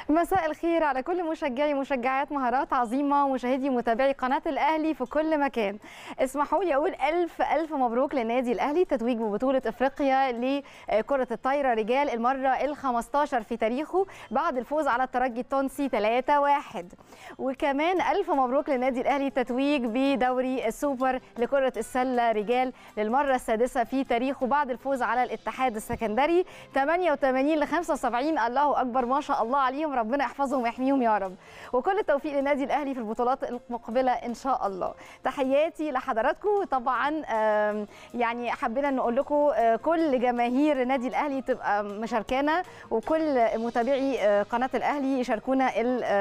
مساء الخير على كل مشجعي ومشجعات مهارات عظيمه ومشاهدي ومتابعي قناه الاهلي في كل مكان اسمحوا لي اقول الف الف مبروك للنادي الاهلي تتويج ببطوله افريقيا لكره الطايره رجال المره ال 15 في تاريخه بعد الفوز على الترجي التونسي 3-1 وكمان الف مبروك للنادي الاهلي التتويج بدوري السوبر لكره السله رجال للمره السادسه في تاريخه بعد الفوز على الاتحاد السكندري 88 ل 75 الله اكبر ما شاء الله عليهم ربنا يحفظهم ويحميهم يا رب وكل التوفيق للنادي الاهلي في البطولات المقبله ان شاء الله تحياتي لحضراتكم طبعا يعني حبينا نقول لكم كل جماهير النادي الاهلي تبقى مشاركانا وكل متابعي قناه الاهلي يشاركونا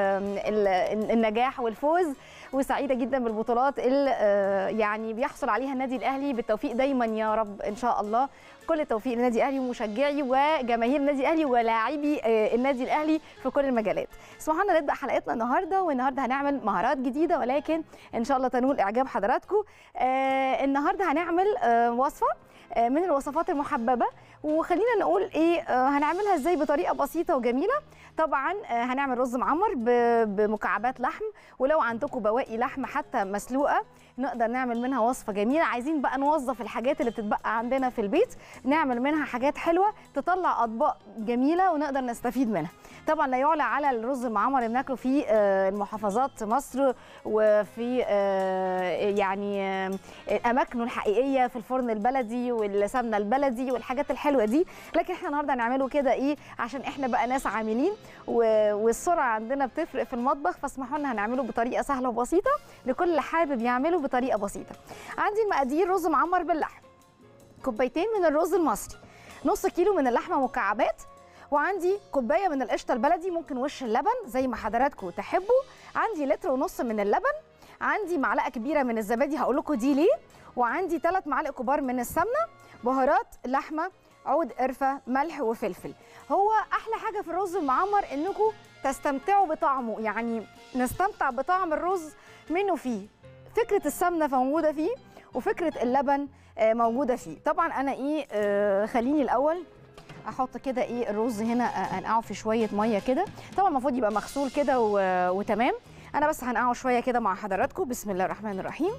النجاح والفوز وسعيده جدا بالبطولات اللي يعني بيحصل عليها النادي الاهلي بالتوفيق دايما يا رب ان شاء الله كل التوفيق للنادي الاهلي ومشجعي وجماهير النادي الاهلي ولاعبي النادي الاهلي في كل المجالات اسمحوا لنا نبدا حلقتنا النهارده والنهارده هنعمل مهارات جديده ولكن ان شاء الله تنول اعجاب حضراتكم آه النهارده هنعمل آه وصفه آه من الوصفات المحببه وخلينا نقول ايه هنعملها ازاي بطريقه بسيطه وجميله طبعا هنعمل رز معمر بمكعبات لحم ولو عندكم بواقي لحم حتى مسلوقه نقدر نعمل منها وصفه جميله عايزين بقى نوظف الحاجات اللي بتتبقى عندنا في البيت نعمل منها حاجات حلوه تطلع اطباق جميله ونقدر نستفيد منها طبعا لا يعلى على الرز المعمر اللي بناكله في المحافظات مصر وفي يعني اماكنه الحقيقيه في الفرن البلدي والسمنه البلدي والحاجات الحلوه دي لكن احنا النهارده هنعمله كده ايه عشان احنا بقى ناس عاملين والسرعه عندنا بتفرق في المطبخ فاسمحوا لنا هنعمله بطريقه سهله وبسيطه لكل حابب يعمله بطريقه بسيطه عندي المقادير رز معمر باللحم كوبايتين من الرز المصري نص كيلو من اللحمه مكعبات وعندي كوبايه من القشطه البلدي ممكن وش اللبن زي ما حضراتكم تحبوا عندي لتر ونص من اللبن عندي معلقه كبيره من الزبادي هقول لكم دي ليه وعندي ثلاث معالق كبار من السمنه بهارات لحمه عود قرفه ملح وفلفل هو احلى حاجه في الرز المعمر انكم تستمتعوا بطعمه يعني نستمتع بطعم الرز منه فيه فكره السمنه موجوده فيه وفكره اللبن موجوده فيه طبعا انا ايه آه خليني الاول احط كده ايه الرز هنا انقعه في شويه ميه كده طبعا المفروض يبقى مغسول كده وتمام انا بس هنقعه شويه كده مع حضراتكم بسم الله الرحمن الرحيم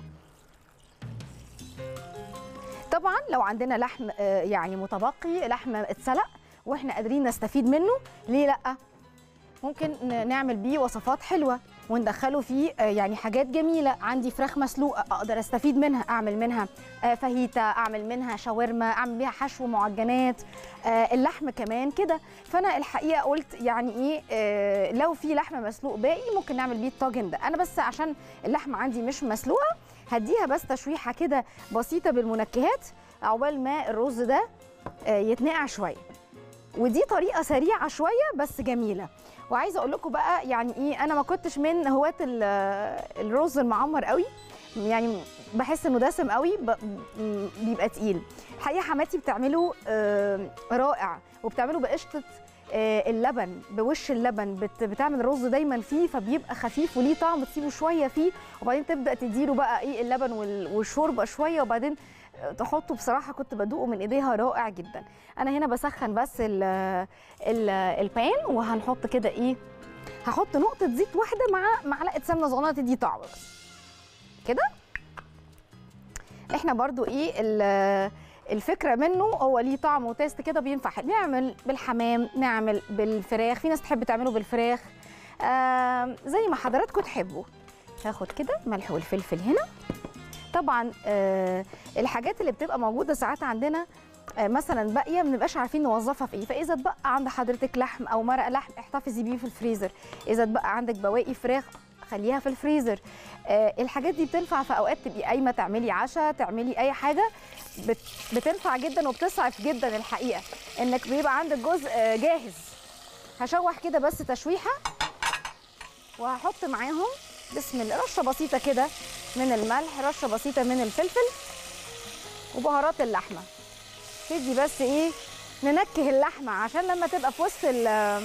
طبعا لو عندنا لحم يعني متبقي لحم اتسلق واحنا قادرين نستفيد منه ليه لا ممكن نعمل بيه وصفات حلوه وندخله فيه يعني حاجات جميله عندي فراخ مسلوقه اقدر استفيد منها اعمل منها فاهيتا اعمل منها شاورما اعمل بيها حشو معجنات اللحم كمان كده فانا الحقيقه قلت يعني ايه لو في لحم مسلوق باقي ممكن نعمل بيه الطاجن ده انا بس عشان اللحمه عندي مش مسلوقه هديها بس تشويحه كده بسيطه بالمنكهات عقبال ما الرز ده يتنقع شويه ودي طريقه سريعه شويه بس جميله وعايزه اقول لكم بقى يعني ايه انا ما كنتش من هواة الرز المعمر قوي يعني بحس انه دسم قوي بيبقى تقيل الحقيقه حماتي بتعمله رائع وبتعمله بقشطه اللبن بوش اللبن بتعمل الرز دايما فيه فبيبقى خفيف وليه طعم تسيبه شويه فيه وبعدين تبدا تديله بقى ايه اللبن والشوربه شويه وبعدين تحطه بصراحه كنت بدوقه من ايديها رائع جدا انا هنا بسخن بس ال ال البان وهنحط كده ايه هحط نقطه زيت واحده مع معلقه سمنه صغيره تدي طعم بس كده احنا برضو ايه الفكره منه هو ليه طعم وتيست كده بينفع نعمل بالحمام نعمل بالفراخ في ناس تحب تعمله بالفراخ آه زي ما حضراتكم تحبوا هاخد كده ملح والفلفل هنا طبعا آه الحاجات اللي بتبقى موجوده ساعات عندنا آه مثلا باقيه ما بنبقاش عارفين نوظفها في ايه فاذا اتبقى عند حضرتك لحم او مرق لحم احتفظي بيه في الفريزر اذا اتبقى عندك بواقي فراخ خليها في الفريزر آه الحاجات دي بتنفع في اوقات تبقي قايمه تعملي عشاء تعملي اي حاجه بت بتنفع جدا وبتسعف جدا الحقيقه انك بيبقى عندك جزء جاهز هشوح كده بس تشويحه وهحط معاهم بسم الله رشه بسيطه كده من الملح رشه بسيطه من الفلفل وبهارات اللحمه تدي بس ايه ننكه اللحمه عشان لما تبقى في وسط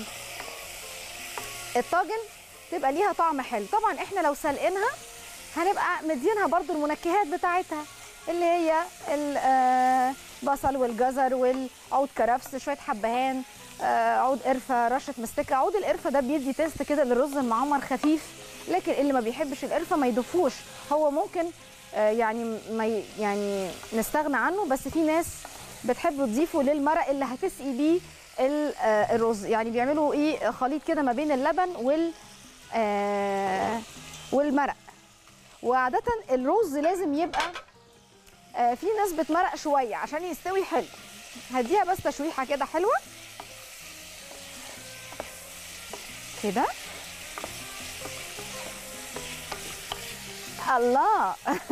الطاجن تبقى ليها طعم حلو طبعا احنا لو سلقينها هنبقى مدينها برضو المنكهات بتاعتها اللي هي بصل والجزر والعود كرفس شويه حبهان آه، عود قرفه رشه مستكه عود القرفه ده بيدي تيست كده للرز المعمر خفيف لكن اللي ما بيحبش القرفه ما يضيفوش هو ممكن آه، يعني ما ي- يعني نستغنى عنه بس في ناس بتحب تضيفه للمرق اللي هتسقي بيه ال- آه، الرز يعني بيعملوا ايه خليط كده ما بين اللبن وال آه، والمرق وعادة الرز لازم يبقى آه، في ناس بتمرق شوية عشان يستوي حلو هديها بس تشويحة كده حلوة كده الله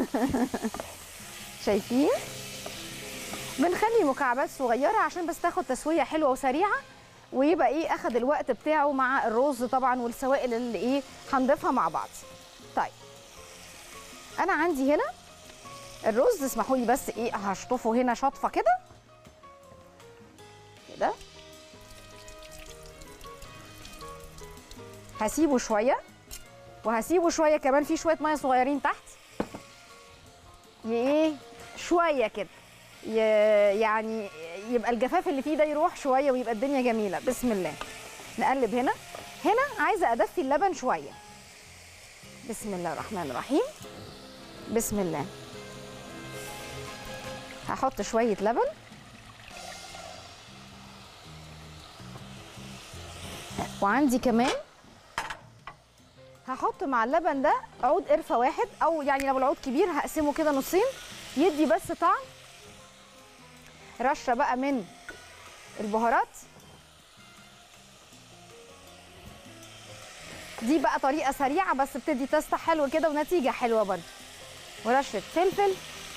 شايفين بنخلي مكعبات صغيرة عشان بس تاخد تسوية حلوة وسريعة ويبقى ايه اخد الوقت بتاعه مع الرز طبعا والسوائل اللي ايه هنضيفها مع بعض طيب انا عندي هنا الرز اسمحوا لي بس ايه هشطفه هنا شطفه كده كده هسيبه شويه وهسيبه شويه كمان في شويه ميه صغيرين تحت ي- ايه شويه كده ي- يعني يبقى الجفاف اللي فيه ده يروح شويه ويبقى الدنيا جميله بسم الله نقلب هنا هنا عايزه ادفي اللبن شويه بسم الله الرحمن الرحيم بسم الله هحط شويه لبن وعندي كمان هحط مع اللبن ده عود قرفه واحد او يعني لو العود كبير هقسمه كده نصين يدي بس طعم رشه بقى من البهارات دي بقى طريقه سريعه بس بتدي تست حلو كده ونتيجه حلوه برضه ورشه فلفل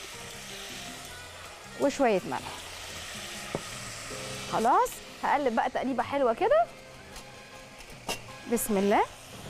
وشويه ملح خلاص هقلب بقى تقليبه حلوه كده بسم الله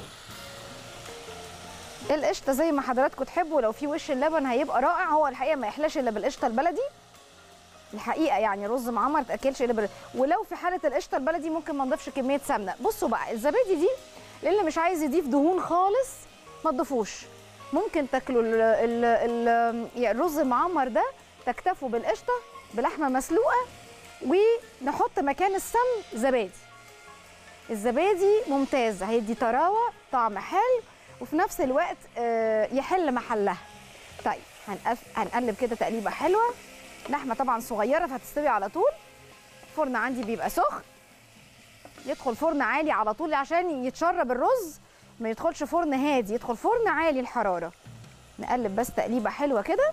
القشطه زي ما حضراتكم تحبوا لو في وش اللبن هيبقى رائع هو الحقيقه ما يحلاش الا بالقشطه البلدي الحقيقه يعني رز معمر ما تاكلش الا بال... ولو في حاله القشطه البلدي ممكن ما نضيفش كميه سمنه بصوا بقى الزبادي دي للي مش عايز يضيف دهون خالص ما تضيفوش ممكن تاكلوا ال... ال... ال... يعني الرز المعمر ده تكتفوا بالقشطه بلحمه مسلوقه ونحط مكان السمن زبادي الزبادي ممتاز هيدي طراوه طعم حلو وفي نفس الوقت آه، يحل محلها طيب هنقف... هنقلب كده تقليبه حلوه لحمه طبعا صغيره فهتستوي على طول الفرن عندي بيبقى سخن يدخل فرن عالي على طول عشان يتشرب الرز ما يدخلش فرن هادي يدخل فرن عالي الحراره نقلب بس تقليبه حلوه كده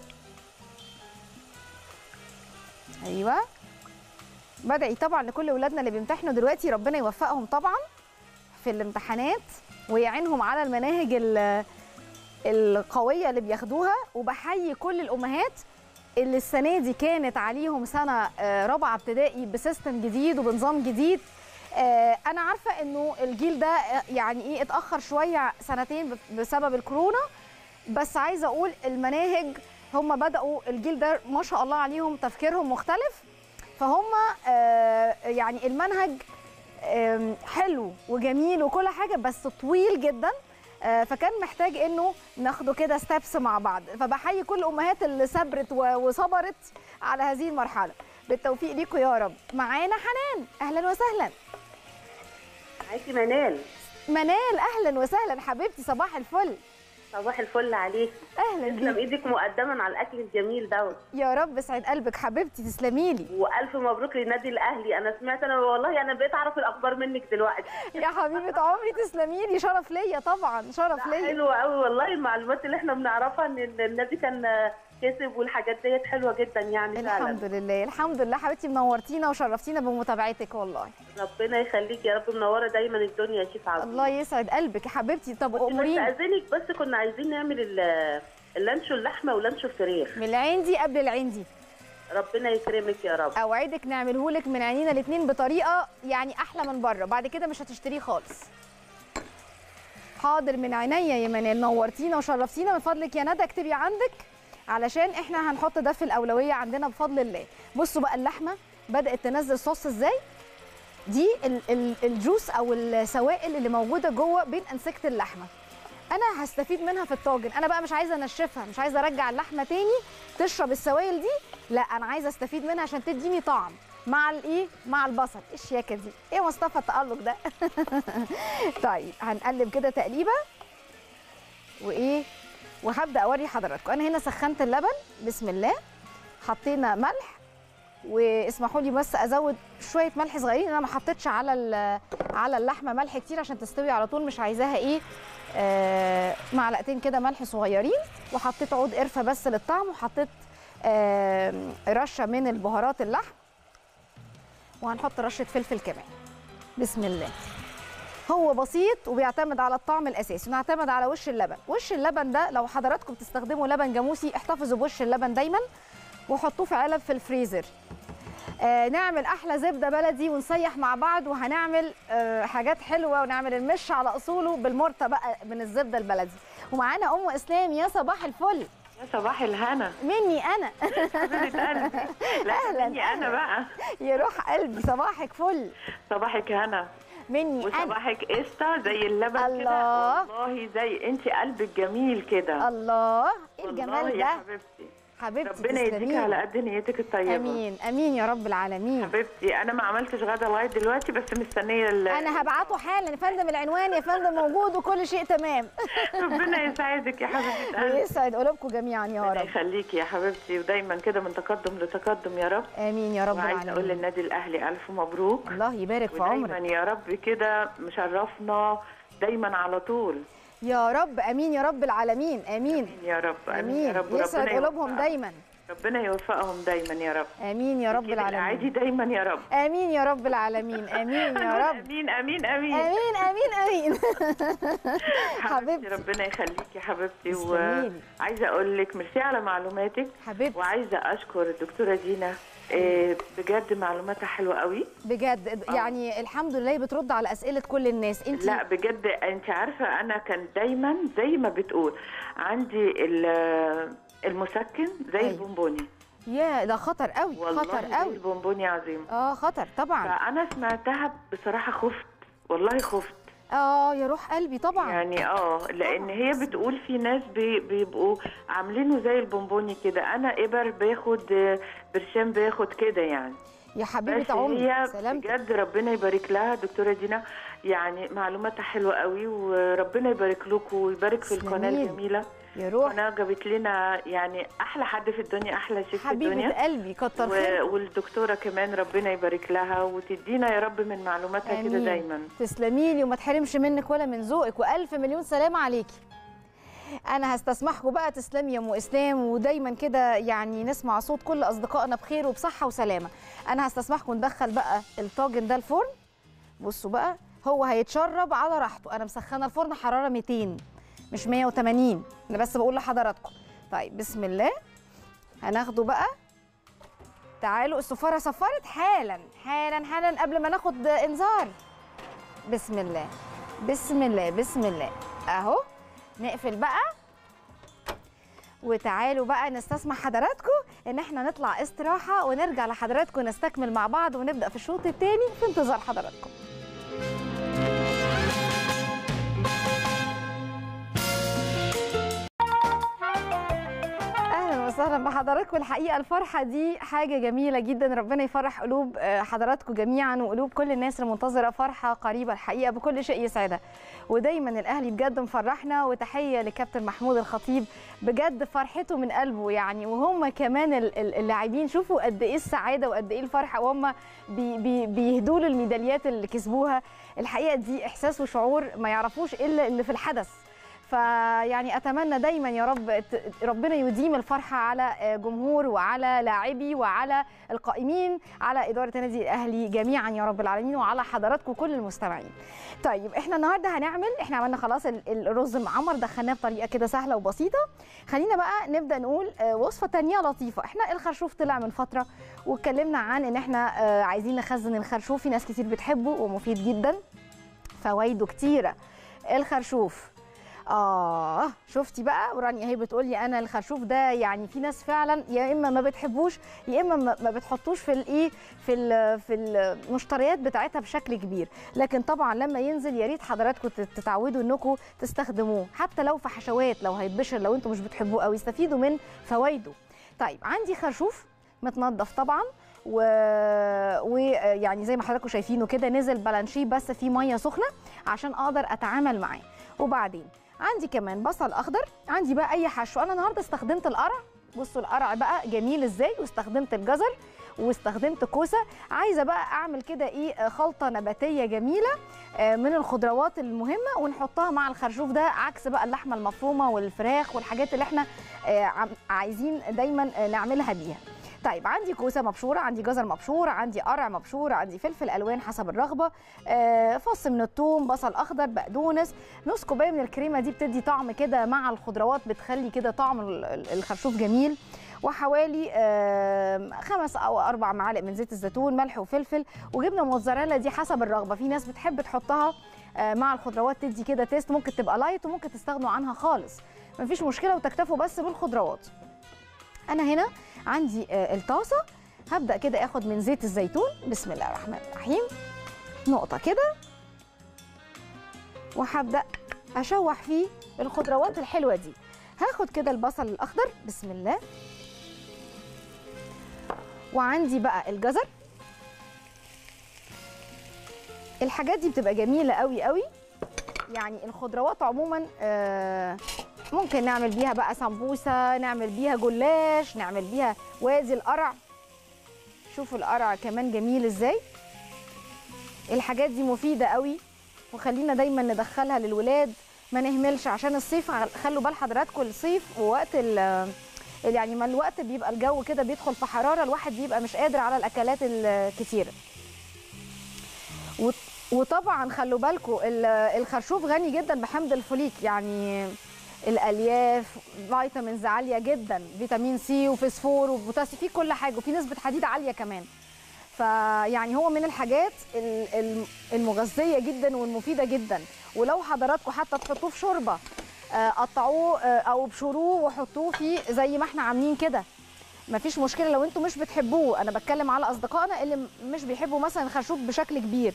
ايوه بدعي طبعا لكل ولادنا اللي بيمتحنوا دلوقتي ربنا يوفقهم طبعا في الامتحانات ويعينهم على المناهج ال- القويه اللي بياخدوها وبحيي كل الامهات اللي السنه دي كانت عليهم سنه آه، رابعه ابتدائي بسيستم جديد وبنظام جديد آه، انا عارفه انه الجيل ده آه، يعني ايه اتاخر شويه سنتين ب- بسبب الكورونا بس عايزه اقول المناهج هم بداوا الجيل ده ما شاء الله عليهم تفكيرهم مختلف فهم آه، يعني المنهج آم، حلو وجميل وكل حاجه بس طويل جدا آه، فكان محتاج انه ناخده كده ستابس مع بعض فبحيي كل الامهات اللي صبرت و- وصبرت على هذه المرحله بالتوفيق ليكم يا رب معانا حنان اهلا وسهلا معاكي منال منال اهلا وسهلا حبيبتي صباح الفل صباح الفل عليك اهلا تسلم بيك ايدك مقدما على الاكل الجميل دوت يا رب اسعد قلبك حبيبتي تسلمي لي والف مبروك للنادي الاهلي انا سمعت انا والله انا بقيت اعرف الاخبار منك دلوقتي يا حبيبه عمري تسلمي لي شرف ليا طبعا شرف ليا حلو قوي والله المعلومات اللي احنا بنعرفها ان النادي كان كسب والحاجات ديت حلوه جدا يعني الحمد فعلا لله الحمد لله حبيبتي منورتينا وشرفتينا بمتابعتك والله ربنا يخليك يا رب منوره دايما الدنيا يا شيف عبد الله يسعد قلبك يا حبيبتي طب بس اموريني استاذنك بس كنا عايزين نعمل ال- اللانشو اللحمه ولانشو الفراخ من العين دي قبل العين دي ربنا يكرمك يا رب اوعدك نعمله لك من عينينا الاثنين بطريقه يعني احلى من بره بعد كده مش هتشتريه خالص حاضر من عينيا يا منال نورتينا وشرفتينا من فضلك يا ندى اكتبي عندك علشان احنا هنحط ده في الاولويه عندنا بفضل الله بصوا بقى اللحمه بدات تنزل صوص ازاي دي ال ال الجوس او السوائل اللي موجوده جوه بين انسجه اللحمه انا هستفيد منها في الطاجن انا بقى مش عايزه انشفها مش عايزه ارجع اللحمه تاني تشرب السوائل دي لا انا عايزه استفيد منها عشان تديني طعم مع الايه مع البصل ايه الشياكه دي ايه يا مصطفى التالق ده طيب هنقلب كده تقليبه وايه وهبدا اوري حضراتكم انا هنا سخنت اللبن بسم الله حطينا ملح واسمحوا لي بس ازود شويه ملح صغيرين انا ما حطيتش على ال- على اللحمه ملح كتير عشان تستوي على طول مش عايزاها ايه آه معلقتين كده ملح صغيرين وحطيت عود قرفه بس للطعم وحطيت آه رشه من البهارات اللحم وهنحط رشه فلفل كمان بسم الله هو بسيط وبيعتمد على الطعم الاساسي ونعتمد على وش اللبن وش اللبن ده لو حضراتكم بتستخدموا لبن جاموسي احتفظوا بوش اللبن دايما وحطوه في علب في الفريزر آه نعمل احلى زبده بلدي ونسيح مع بعض وهنعمل آه حاجات حلوه ونعمل المش على اصوله بالمرته بقى من الزبده البلدي ومعانا ام اسلام يا صباح الفل يا صباح الهنا مني انا حبيبه قلبي لا أهلاً، مني انا بقى يا روح قلبي صباحك فل صباحك هنا مني انا وصباحك قشطه زي اللبن الله. كده والله زي انت قلبك جميل كده الله ايه والله الجمال يا ده حبيبتي حبيبتي ربنا يديك تسلميلي. على قد نيتك الطيبه امين امين يا رب العالمين حبيبتي انا ما عملتش غدا لغايه دلوقتي بس مستنيه ال- انا هبعته حالا يا فندم العنوان يا فندم موجود وكل شيء تمام ربنا يسعدك يا حبيبه قلبي ويسعد قلوبكم جميعا يا ربنا رب يخليكي يا حبيبتي ودايما كده من تقدم لتقدم يا رب امين يا رب وعايزه اقول العالمين للنادي الاهلي الف مبروك الله يبارك في ودايما عمرك يا رب كده مشرفنا دايما على طول يا رب امين يا رب العالمين امين يا رب امين يا امين رب يسعد ربنا قلوبهم يوفقهم. دايما ربنا يوفقهم دايما يا رب امين يا رب أكيد العالمين العادي دايما يا رب امين يا رب العالمين امين يا رب امين امين امين امين امين امين حبيبتي حبيبتي ربنا يخليكي يا حبيبتي تسلميلي. وعايزه اقول لك ميرسي على معلوماتك حبيبتي وعايزه اشكر الدكتوره دينا آه، بجد معلوماتها حلوه قوي بجد يعني الحمد لله بترد على اسئله كل الناس انت لا بجد انت عارفه انا كان دايما زي ما بتقول عندي ال- المسكن زي أيوة. البونبوني يا ده خطر قوي والله خطر زي قوي البونبوني عظيم اه خطر طبعا فانا سمعتها بصراحه خفت والله خفت اه يا روح قلبي طبعا يعني اه لان هي بتقول في ناس بي بيبقوا عاملينه زي البونبوني كده انا ابر باخد آه، برشام باخد كده يعني يا بس حبيبه عمري هي سلامتك بجد ربنا يبارك لها دكتوره دينا يعني معلوماتها حلوه قوي وربنا يبارك لكم ويبارك في القناه تسلميلي. الجميله يا روح قناه جابت لنا يعني احلى حد في الدنيا احلى شيف في حبيبه الدنيا قلبي كتر و... خيرك والدكتوره كمان ربنا يبارك لها وتدينا يا رب من معلوماتها كده آمين. دايما تسلمي لي وما تحرمش منك ولا من ذوقك والف مليون سلامه عليكي انا هستسمحكم بقى تسلمي يا ام اسلام ودايما كده يعني نسمع صوت كل اصدقائنا بخير وبصحه وسلامه انا هستسمحكم ندخل بقى الطاجن ده الفرن بصوا بقى هو هيتشرب على راحته انا مسخنه الفرن حراره 200 مش 180 انا بس بقول لحضراتكم طيب بسم الله هناخده بقى تعالوا السفاره صفرت حالا حالا حالا قبل ما ناخد انذار بسم الله بسم الله بسم الله اهو نقفل بقى وتعالوا بقى نستسمح حضراتكم ان احنا نطلع استراحه ونرجع لحضراتكم نستكمل مع بعض ونبدا في الشوط الثاني في انتظار حضراتكم اهلا وسهلا بحضراتكم الحقيقه الفرحه دي حاجه جميله جدا ربنا يفرح قلوب آه، حضراتكم جميعا وقلوب كل الناس المنتظره فرحه قريبه الحقيقه بكل شيء يسعدها ودايما الاهلي بجد مفرحنا وتحيه لكابتن محمود الخطيب بجد فرحته من قلبه يعني وهم كمان ال- ال- اللاعبين شوفوا قد ايه السعاده وقد ايه الفرحه وهم بي بي بيهدوا له الميداليات اللي كسبوها الحقيقه دي احساس وشعور ما يعرفوش الا اللي في الحدث فيعني اتمنى دايما يا رب ت- ربنا يديم الفرحه على جمهور وعلى لاعبي وعلى القائمين على اداره النادي الاهلي جميعا يا رب العالمين وعلى حضراتكم كل المستمعين. طيب احنا النهارده هنعمل احنا عملنا خلاص ال- الرز المعمر دخلناه بطريقه كده سهله وبسيطه. خلينا بقى نبدا نقول آه، وصفه تانية لطيفه، احنا الخرشوف طلع من فتره واتكلمنا عن ان احنا آه، عايزين نخزن الخرشوف في ناس كتير بتحبه ومفيد جدا. فوائده كتيره. الخرشوف اه شفتي بقى ورانيا هي بتقول لي انا الخرشوف ده يعني في ناس فعلا يا اما ما بتحبوش يا اما ما ما بتحطوش في الايه في ال في المشتريات بتاعتها بشكل كبير لكن طبعا لما ينزل يا ريت حضراتكم تت- تتعودوا انكم تستخدموه حتى لو في حشوات لو هيتبشر لو انتم مش بتحبوه قوي استفيدوا من فوائده طيب عندي خرشوف متنضف طبعا و... ويعني زي ما حضراتكم شايفينه كده نزل بلانشيه بس فيه ميه سخنه عشان اقدر اتعامل معاه وبعدين عندي كمان بصل اخضر عندي بقى اي حشو انا النهارده استخدمت القرع بصوا القرع بقى جميل ازاي واستخدمت الجزر واستخدمت كوسه عايزه بقى اعمل كده ايه خلطه نباتيه جميله آه، من الخضروات المهمه ونحطها مع الخرشوف ده عكس بقى اللحمه المفرومه والفراخ والحاجات اللي احنا آه، عم- عايزين دايما آه، نعملها بيها طيب عندي كوسه مبشوره عندي جزر مبشور عندي قرع مبشور عندي فلفل الوان حسب الرغبه آه، فص من الثوم بصل اخضر بقدونس نص كوبايه من الكريمه دي بتدي طعم كده مع الخضروات بتخلي كده طعم ال- ال- الخرشوف جميل وحوالي آم، خمس او اربع معالق من زيت الزيتون ملح وفلفل وجبنه موتزاريلا دي حسب الرغبه في ناس بتحب تحطها آه، مع الخضروات تدي كده تيست ممكن تبقى لايت وممكن تستغنوا عنها خالص مفيش مشكله وتكتفوا بس بالخضروات انا هنا عندي آه، الطاسه هبدا كده اخد من زيت الزيتون بسم الله الرحمن الرحيم نقطه كده وهبدا اشوح فيه الخضروات الحلوه دي هاخد كده البصل الاخضر بسم الله وعندي بقى الجزر الحاجات دي بتبقى جميله قوي قوي يعني الخضروات عموما آه، ممكن نعمل بيها بقى سمبوسه نعمل بيها جلاش نعمل بيها وادي القرع شوفوا القرع كمان جميل ازاي الحاجات دي مفيده قوي وخلينا دايما ندخلها للولاد ما نهملش عشان الصيف خلوا بال حضراتكم الصيف ووقت ال يعني ما الوقت بيبقى الجو كده بيدخل في حراره الواحد بيبقى مش قادر على الاكلات الكتيره وط- وطبعا خلوا بالكم الخرشوف غني جدا بحمض الفوليك يعني الالياف فيتامينز عاليه جدا فيتامين سي وفسفور وبوتاسيوم فيه كل حاجه وفي نسبه حديد عاليه كمان فيعني هو من الحاجات ال- ال- المغذيه جدا والمفيده جدا ولو حضراتكم حتى تحطوه في شوربه آه، قطعوه آه، او ابشروه وحطوه فيه زي ما احنا عاملين كده مفيش مشكله لو انتم مش بتحبوه انا بتكلم على اصدقائنا اللي م- مش بيحبوا مثلا الخرشوف بشكل كبير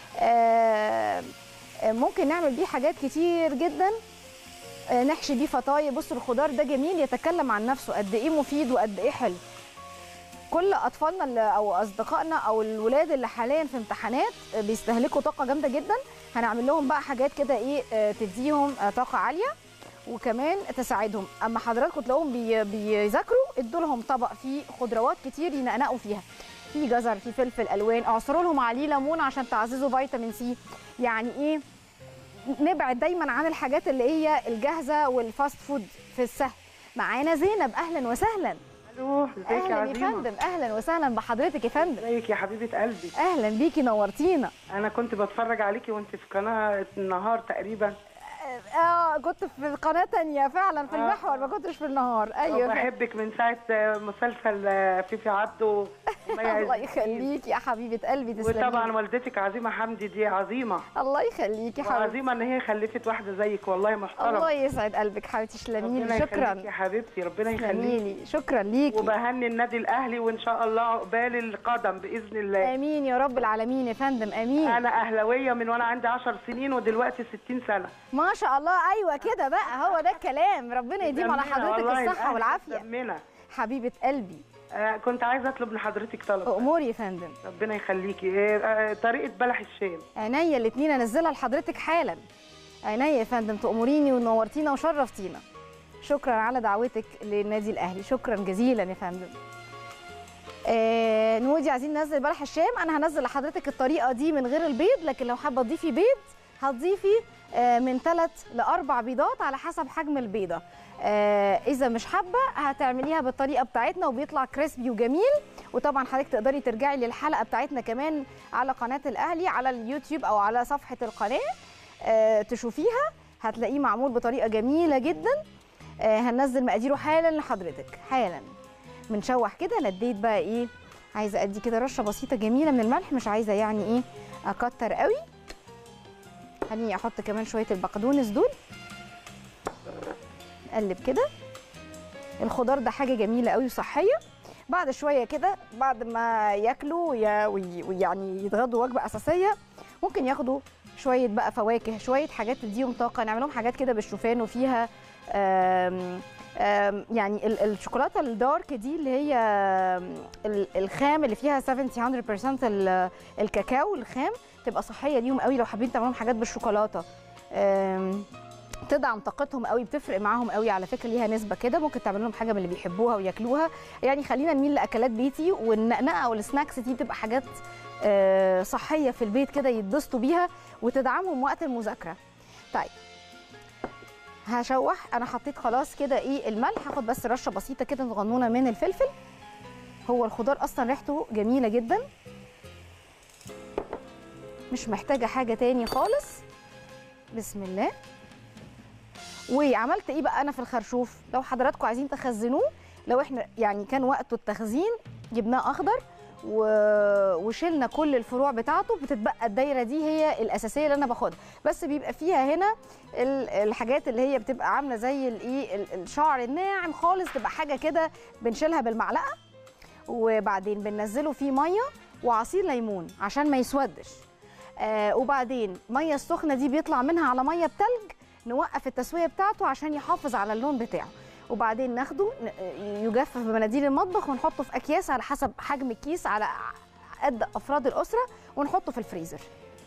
آه، آه، ممكن نعمل بيه حاجات كتير جدا آه، نحشي بيه فطاير بصوا الخضار ده جميل يتكلم عن نفسه قد ايه مفيد وقد ايه حلو كل اطفالنا اللي او اصدقائنا او الولاد اللي حاليا في امتحانات آه، بيستهلكوا طاقه جامده جدا هنعمل لهم بقى حاجات كده ايه آه، تديهم آه، طاقه عاليه وكمان تساعدهم اما حضراتكم تلاقوهم بي بيذاكروا ادوا لهم طبق فيه خضروات كتير ينقنقوا فيها في جزر في فلفل الوان اعصروا لهم عليه ليمون عشان تعززوا فيتامين سي يعني ايه نبعد دايما عن الحاجات اللي هي الجاهزه والفاست فود في السهل معانا زينب اهلا وسهلا الو ازيك يا اهلا يا عزيمه فندم اهلا وسهلا بحضرتك يا فندم ازيك يا حبيبه قلبي اهلا بيكي نورتينا انا كنت بتفرج عليكي وانت في قناه النهار تقريبا اه كنت في قناه تانية فعلا في آه. المحور ما كنتش في النهار ايوه بحبك من ساعه مسلسل فيفي عبده ومي الله عز الدين. يخليكي يا حبيبه قلبي تسلمي وطبعا والدتك عزيمه حمدي دي عظيمه الله يخليكي حبيبتي وعظيمه ان هي خلفت واحده زيك والله محترمه الله يسعد قلبك حبيبتي تسلمي ربنا لي يخليك شكرا يا حبيبتي ربنا تسلمي يخليك لي شكرا ليكي وبهني النادي الاهلي وان شاء الله عقبال القدم باذن الله امين يا رب العالمين يا فندم امين انا اهلاويه من وانا عندي 10 سنين ودلوقتي 60 سنه ما شاء الله ايوه كده بقى هو ده الكلام ربنا يديم على دمنا حضرتك والله، الصحه الأهلي والعافيه دمنا. حبيبه قلبي آه كنت عايزه اطلب من حضرتك طلب امور يا فندم ربنا يخليكي آه، آه، طريقه بلح الشام عينيا الاثنين انزلها لحضرتك حالا عينيا يا فندم تأمريني ونورتينا وشرفتينا شكرا على دعوتك للنادي الاهلي شكرا جزيلا يا فندم آه نودي عايزين ننزل بلح الشام انا هنزل لحضرتك الطريقه دي من غير البيض لكن لو حابه تضيفي بيض هتضيفي آه من ثلاث لاربع بيضات على حسب حجم البيضه آه اذا مش حابه هتعمليها بالطريقه بتاعتنا وبيطلع كريسبي وجميل وطبعا حضرتك تقدري ترجعي للحلقه بتاعتنا كمان على قناه الاهلي على اليوتيوب او على صفحه القناه آه تشوفيها هتلاقيه معمول بطريقه جميله جدا آه هننزل مقاديره حالا لحضرتك حالا بنشوح كده نديت بقى ايه عايزه ادي كده رشه بسيطه جميله من الملح مش عايزه يعني ايه اكتر قوي خليني احط كمان شويه البقدونس دول نقلب كده الخضار ده حاجه جميله قوي وصحيه بعد شويه كده بعد ما ياكلوا ويا- وي- ويعني يتغدوا وجبه اساسيه ممكن ياخدوا شويه بقى فواكه شويه حاجات تديهم طاقه نعمل لهم حاجات كده بالشوفان وفيها آم آم يعني ال- الشوكولاته الدارك دي اللي هي آم، ال- الخام اللي فيها 70 100% ال- الكاكاو الخام تبقى صحيه ليهم قوي لو حابين تعملوا لهم حاجات بالشوكولاته آم، تدعم طاقتهم قوي بتفرق معاهم قوي على فكره ليها نسبه كده ممكن تعمل لهم حاجه من اللي بيحبوها وياكلوها يعني خلينا نميل لاكلات بيتي والنقنقه والسناكس دي بتبقى حاجات آه، صحيه في البيت كده يتبسطوا بيها وتدعمهم وقت المذاكره طيب هشوح انا حطيت خلاص كده ايه الملح هاخد بس رشه بسيطه كده صغنونه من الفلفل هو الخضار اصلا ريحته جميله جدا مش محتاجه حاجه تاني خالص بسم الله وعملت ايه بقى انا في الخرشوف لو حضراتكم عايزين تخزنوه لو احنا يعني كان وقته التخزين جبناه اخضر و... وشلنا كل الفروع بتاعته بتتبقى الدايره دي هي الاساسيه اللي انا باخدها بس بيبقى فيها هنا ال- الحاجات اللي هي بتبقى عامله زي الايه ال- الشعر الناعم خالص تبقى حاجه كده بنشيلها بالمعلقه وبعدين بننزله فيه ميه وعصير ليمون عشان ما يسودش آه وبعدين ميه السخنه دي بيطلع منها على ميه بتلج نوقف التسويه بتاعته عشان يحافظ على اللون بتاعه وبعدين ناخده ن- يجفف بمناديل المطبخ ونحطه في اكياس على حسب حجم الكيس على قد افراد الاسره ونحطه في الفريزر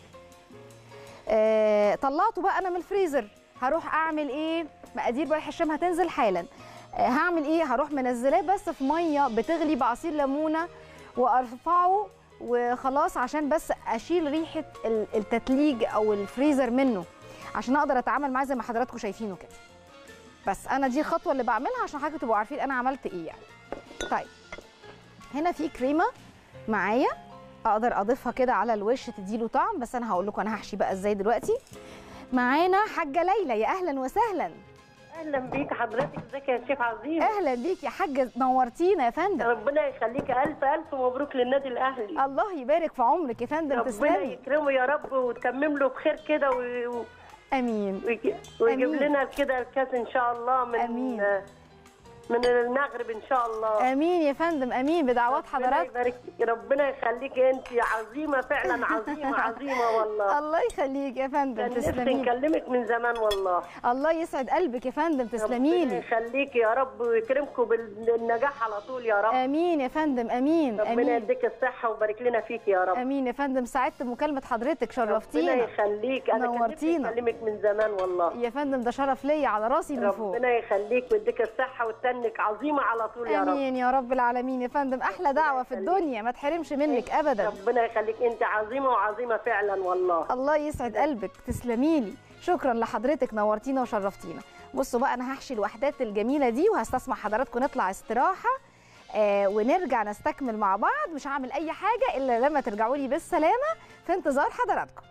آه طلعته بقى انا من الفريزر هروح اعمل ايه مقادير بلح الشام هتنزل حالا آه هعمل ايه هروح منزلاه بس في ميه بتغلي بعصير ليمونه وارفعه وخلاص عشان بس اشيل ريحه ال- التتليج او الفريزر منه عشان اقدر اتعامل معاه زي ما حضراتكم شايفينه كده بس انا دي الخطوه اللي بعملها عشان حضرتك تبقوا عارفين انا عملت ايه يعني طيب هنا في كريمه معايا اقدر اضيفها كده على الوش تديله طعم بس انا هقول لكم انا هحشي بقى ازاي دلوقتي معانا حاجه ليلى يا اهلا وسهلا اهلا بيك حضرتك ازيك يا شيخ عظيم اهلا بيك يا حاجه نورتينا يا فندم ربنا يخليك الف الف مبروك للنادي الاهلي الله يبارك في عمرك يا فندم ربنا تسلمي يكرمه يا رب وتكمم له بخير كده و- و- امين ويجي- ويجيب أمين. لنا كده الكاس ان شاء الله من أمين. من المغرب ان شاء الله امين يا فندم امين بدعوات ربنا حضرتك يبارك فيك. ربنا يخليك انت عظيمه فعلا عظيمه عظيمه والله الله يخليك يا فندم كان نفسي تسلمي نكلمك من زمان والله الله يسعد قلبك يا فندم تسلمي ربنا لي يخليك يا رب ويكرمكم بالنجاح على طول يا رب امين يا فندم امين ربنا امين يديك الصحه ويبارك لنا فيك يا رب امين يا فندم سعدت بمكالمه حضرتك ربنا شرفتينا يخليك انا كان نفسي نورتينا. اكلمك من زمان والله يا فندم ده شرف ليا على راسي من فوق ربنا يخليك ويديك الصحه وتنك عظيمه على طول يا رب امين يا رب العالمين يا فندم احلى دعوه في يخليك. الدنيا ما تحرمش منك ابدا ربنا يخليك انت عظيمه وعظيمه فعلا والله الله يسعد قلبك تسلمي لي شكرا لحضرتك نورتينا وشرفتينا بصوا بقى انا هحشي الوحدات الجميله دي وهستسمح حضراتكم نطلع استراحه آه ونرجع نستكمل مع بعض مش هعمل اي حاجه الا لما ترجعوا لي بالسلامه في انتظار حضراتكم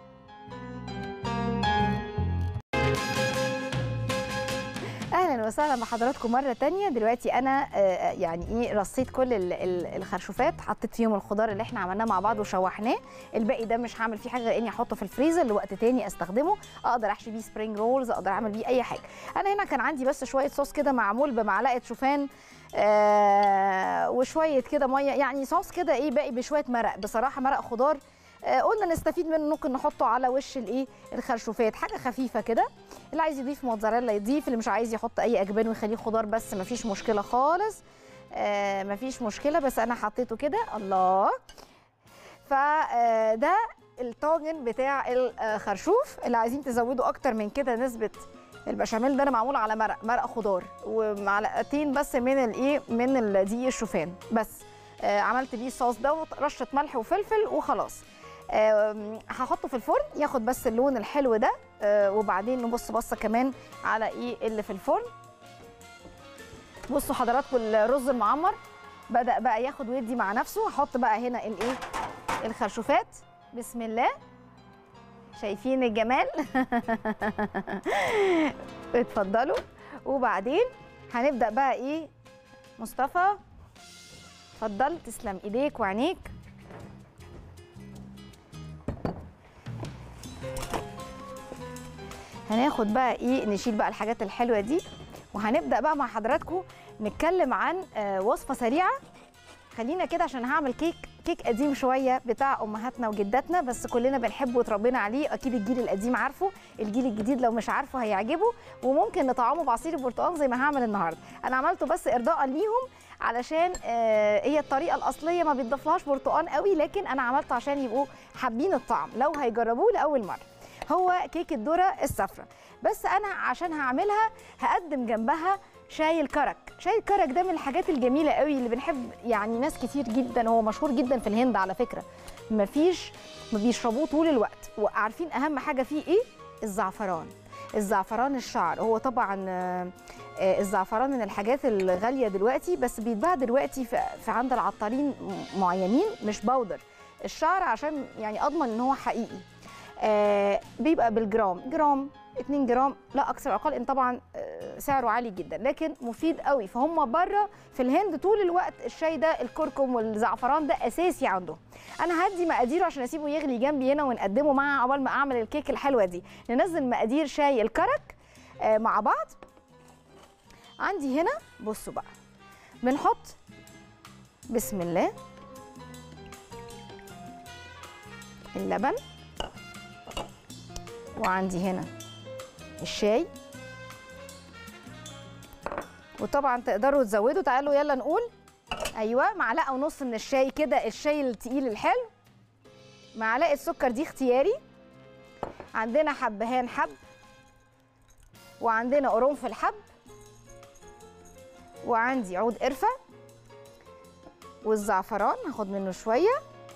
اهلا وسهلا بحضراتكم مره تانية دلوقتي انا آه، يعني ايه رصيت كل ال- ال- الخرشوفات حطيت فيهم الخضار اللي احنا عملناه مع بعض وشوحناه الباقي ده مش هعمل فيه حاجه غير اني احطه في الفريزر لوقت تاني استخدمه اقدر احشي بيه سبرينج رولز اقدر اعمل بيه اي حاجه انا هنا كان عندي بس شويه صوص كده معمول بمعلقه شوفان آه وشويه كده ميه يعني صوص كده ايه باقي بشويه مرق بصراحه مرق خضار آه قلنا نستفيد منه ممكن نحطه على وش الايه الخرشوفات حاجه خفيفه كده اللي عايز يضيف موتزاريلا يضيف اللي مش عايز يحط اي اجبان ويخليه خضار بس مفيش مشكله خالص آه مفيش مشكله بس انا حطيته كده الله فده الطاجن بتاع الخرشوف اللي عايزين تزودوا اكتر من كده نسبه البشاميل ده انا معمول على مرق مرق خضار ومعلقتين بس من الايه من دقيق الشوفان بس آه عملت بيه الصوص ده رشه ملح وفلفل وخلاص آم، هحطه في الفرن ياخد بس اللون الحلو ده آه، وبعدين نبص بصه كمان على ايه اللي في الفرن بصوا حضراتكم الرز المعمر بدا بقى ياخد ويدي مع نفسه هحط بقى هنا الايه الخرشوفات بسم الله شايفين الجمال اتفضلوا وبعدين هنبدا بقى ايه مصطفى اتفضل تسلم ايديك وعينيك هناخد بقى ايه نشيل بقى الحاجات الحلوه دي وهنبدا بقى مع حضراتكم نتكلم عن آه، وصفه سريعه خلينا كده عشان هعمل كيك كيك قديم شويه بتاع امهاتنا وجداتنا بس كلنا بنحبه وتربينا عليه اكيد الجيل القديم عارفه الجيل الجديد لو مش عارفه هيعجبه وممكن نطعمه بعصير البرتقال زي ما هعمل النهارده انا عملته بس ارضاء ليهم علشان آه، هي الطريقه الاصليه ما بيتضافلهاش برتقال قوي لكن انا عملته عشان يبقوا حابين الطعم لو هيجربوه لاول مره هو كيك الذره الصفراء بس انا عشان هعملها هقدم جنبها شاي الكرك شاي الكرك ده من الحاجات الجميله قوي اللي بنحب يعني ناس كتير جدا هو مشهور جدا في الهند على فكره مفيش ما بيشربوه طول الوقت وعارفين اهم حاجه فيه ايه الزعفران الزعفران الشعر هو طبعا آه، آه، الزعفران من الحاجات الغاليه دلوقتي بس بيتباع دلوقتي في في عند العطارين م- معينين مش باودر الشعر عشان يعني اضمن ان هو حقيقي آه بيبقى بالجرام جرام 2 جرام لا اكثر اقل ان طبعا آه، سعره عالي جدا لكن مفيد قوي فهم بره في الهند طول الوقت الشاي ده الكركم والزعفران ده اساسي عندهم انا هدي مقاديره عشان اسيبه يغلي جنبي هنا ونقدمه مع عقبال ما اعمل الكيك الحلوه دي ننزل مقادير شاي الكرك آه، مع بعض عندي هنا بصوا بقى بنحط بسم الله اللبن وعندي هنا الشاي وطبعا تقدروا تزودوا تعالوا يلا نقول ايوه معلقه ونص من الشاي كده الشاي التقيل الحلو معلقه سكر دي اختياري عندنا حبهان حب وعندنا قرنفل حب وعندي عود قرفه والزعفران هاخد منه شويه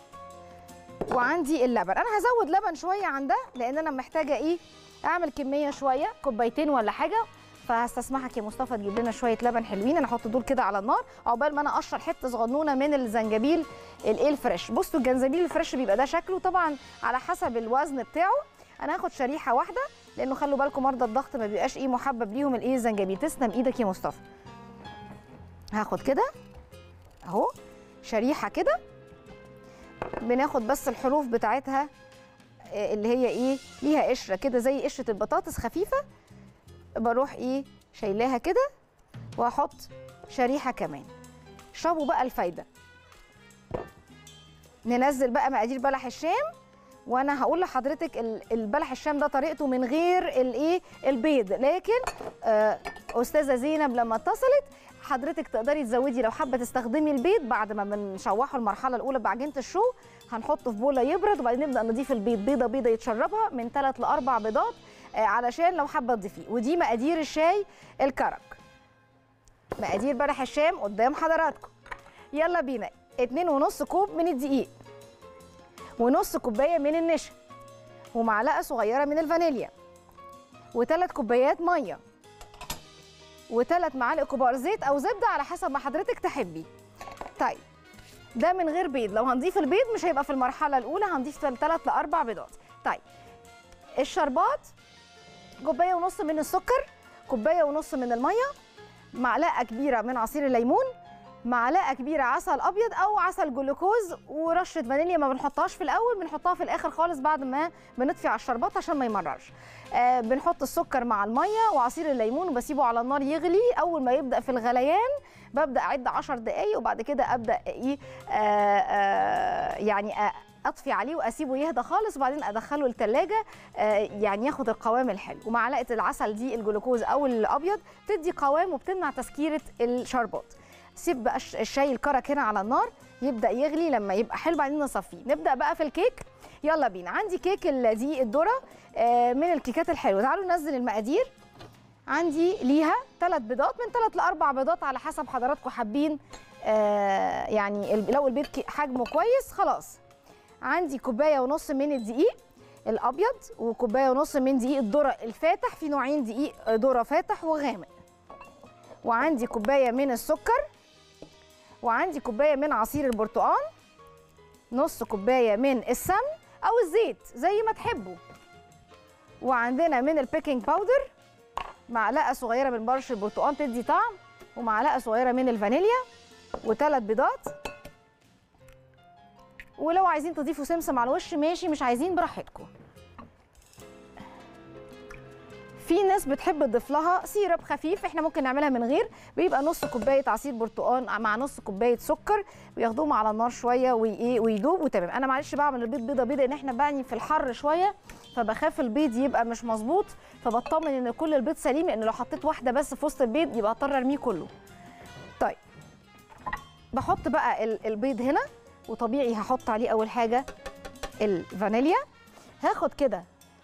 وعندي اللبن انا هزود لبن شويه عن ده لان انا محتاجه ايه اعمل كميه شويه كوبايتين ولا حاجه فهستسمحك يا مصطفى تجيب لنا شويه لبن حلوين انا احط دول كده على النار عقبال ما انا اقشر حته صغنونه من الزنجبيل الايه الفريش بصوا الجنزبيل الفريش بيبقى ده شكله طبعا على حسب الوزن بتاعه انا هاخد شريحه واحده لانه خلوا بالكم مرضى الضغط ما بيبقاش ايه محبب ليهم الايه الزنجبيل تسلم ايدك يا مصطفى هاخد كده اهو شريحه كده بناخد بس الحروف بتاعتها آه، اللي هي ايه ليها قشره كده زي قشره البطاطس خفيفه بروح ايه شايلاها كده واحط شريحه كمان اشربوا بقى الفايده ننزل بقى مقادير بلح الشام وانا هقول لحضرتك ال- البلح الشام ده طريقته من غير الايه البيض لكن آه، استاذه زينب لما اتصلت حضرتك تقدري تزودي لو حابه تستخدمي البيض بعد ما بنشوحه المرحله الاولى بعجينه الشو هنحطه في بوله يبرد وبعدين نبدا نضيف البيض بيضه بيضه يتشربها من ثلاث لاربع بيضات آه، علشان لو حابه تضيفيه ودي مقادير الشاي الكرك مقادير بلح الشام قدام حضراتكم يلا بينا اتنين ونص كوب من الدقيق ونص كوبايه من النشا ومعلقه صغيره من الفانيليا وثلاث كوبايات ميه وثلاث معالق كبار زيت او زبده على حسب ما حضرتك تحبي طيب ده من غير بيض لو هنضيف البيض مش هيبقى في المرحله الاولى هنضيف ثلاث لاربع بيضات طيب الشربات كوبايه ونص من السكر كوبايه ونص من الميه معلقه كبيره من عصير الليمون معلقه كبيره عسل ابيض او عسل جلوكوز ورشه فانيليا ما بنحطهاش في الاول بنحطها في الاخر خالص بعد ما بنطفي على الشربات عشان ما يمررش آه بنحط السكر مع الميه وعصير الليمون وبسيبه على النار يغلي اول ما يبدا في الغليان ببدا اعد 10 دقائق وبعد كده ابدا ايه آه آه يعني آه اطفي عليه واسيبه يهدى خالص وبعدين ادخله الثلاجه يعني ياخد القوام الحلو ومعلقه العسل دي الجلوكوز او الابيض تدي قوام وبتمنع تسكيره الشربات سيب بقى الش- الشاي الكرك هنا على النار يبدا يغلي لما يبقى حلو بعدين نصفيه نبدا بقى في الكيك يلا بينا عندي كيك دي الذره آه، من الكيكات الحلوه تعالوا ننزل المقادير عندي ليها ثلاث بيضات من ثلاث لاربع بيضات على حسب حضراتكم حابين آه، يعني ال- لو البيض كي- حجمه كويس خلاص عندي كوبايه ونص من الدقيق الابيض وكوبايه ونص من دقيق الذره الفاتح في نوعين دقيق ذره فاتح وغامق وعندي كوبايه من السكر وعندي كوبايه من عصير البرتقال نص كوبايه من السمن او الزيت زي ما تحبوا وعندنا من البيكنج باودر معلقه صغيره من برش البرتقال تدي طعم ومعلقه صغيره من الفانيليا وثلاث بيضات ولو عايزين تضيفوا سمسم على الوش ماشي مش عايزين براحتكم في ناس بتحب تضيف لها سيرب خفيف احنا ممكن نعملها من غير بيبقى نص كوبايه عصير برتقال مع نص كوبايه سكر وياخدوهم على النار شويه وايه ويدوب وتمام انا معلش بعمل البيض بيضه بيضه ان احنا بعني في الحر شويه فبخاف البيض يبقى مش مظبوط فبطمن ان كل البيض سليم لان لو حطيت واحده بس في وسط البيض يبقى اضطر ارميه كله طيب بحط بقى ال- البيض هنا وطبيعي هحط عليه اول حاجه الفانيليا هاخد كده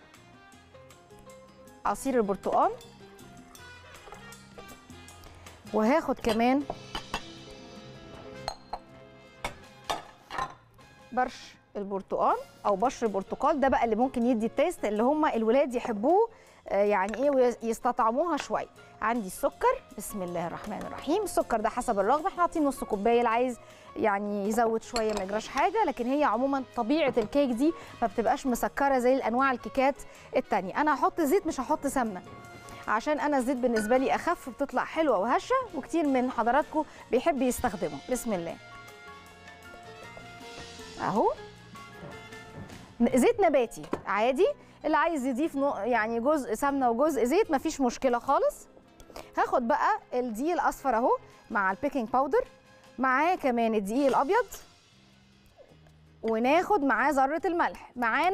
عصير البرتقال وهاخد كمان برش البرتقال او بشر البرتقال ده بقى اللي ممكن يدي التيست اللي هم الولاد يحبوه آه، يعني ايه ويستطعموها شويه عندي السكر بسم الله الرحمن الرحيم السكر ده حسب الرغبه احنا حاطين نص كوبايه اللي عايز يعني يزود شويه ما يجراش حاجه لكن هي عموما طبيعه الكيك دي ما بتبقاش مسكره زي الانواع الكيكات التانية انا هحط زيت مش هحط سمنه عشان انا الزيت بالنسبه لي اخف بتطلع حلوه وهشه وكتير من حضراتكم بيحب يستخدمه بسم الله اهو زيت نباتي عادي اللي عايز يضيف نوع- يعني جزء سمنه وجزء زيت مفيش مشكله خالص هاخد بقى الدقيق الاصفر اهو مع البيكنج باودر معاه كمان الدقيق الابيض وناخد معاه ذره الملح معانا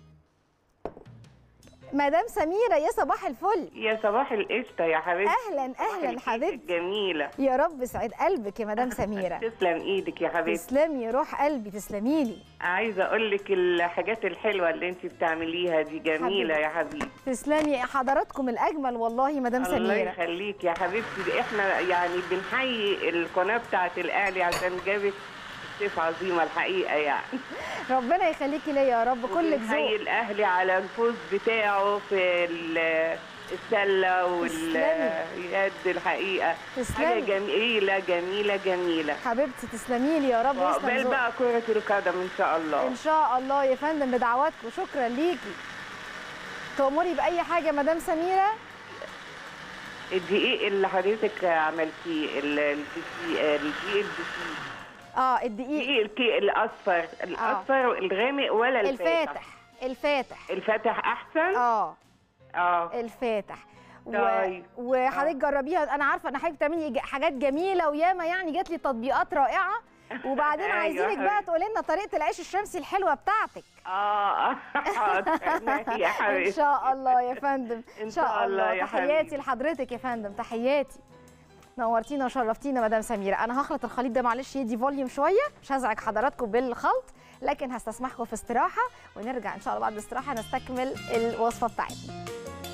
مدام سميره يا صباح الفل يا صباح القشطه يا حبيبتي اهلا صباح اهلا الكيكة حبيبتي الجميله يا رب سعد قلبك يا مدام سميره تسلم ايدك يا حبيبتي تسلمي روح قلبي تسلمي لي عايزه اقول لك الحاجات الحلوه اللي انت بتعمليها دي جميله يا حبيبي تسلمي حضراتكم الاجمل والله مدام الله سميره يخليك يا حبيبتي دي احنا يعني بنحيي القناه بتاعت الاهلي عشان جابت ضيف عظيمه الحقيقه يعني ربنا يخليكي ليا يا رب كلك بنحيي ذوق الاهلي على الفوز بتاعه في ال- السله واليد الحقيقه تسلمي. حاجه جميله جميله جميله حبيبتي تسلمي لي يا رب يسلم وعقبال ذوقك. بقى كره القدم ان شاء الله ان شاء الله يا فندم بدعواتكم شكرا ليكي تأمري بأي حاجة مدام سميرة الدقيق اللي حضرتك عملتيه ال- الدقيق الدقيق الدقيق اه الدقيق دقيق الكي الاصفر الاصفر الغامق ولا الفاتح الفاتح الفاتح الفاتح احسن اه اه الفاتح و... طيب. وحضرتك جربيها انا عارفه ان حضرتك بتعملي ج- حاجات جميله وياما يعني جات لي تطبيقات رائعه وبعدين أيوة عايزينك بقى حبيبتي. تقولي لنا طريقه العيش الشمسي الحلوه بتاعتك اه حاضر يا ان حبيبتي شاء الله يا فندم إن شاء الله يا تحياتي حبيبي. لحضرتك يا فندم تحياتي نورتينا وشرفتينا مدام سميره انا هخلط الخليط ده معلش يدي فوليوم شويه مش هزعج حضراتكم بالخلط لكن هستسمحكم في استراحه ونرجع ان شاء الله بعد الاستراحه نستكمل الوصفه بتاعتنا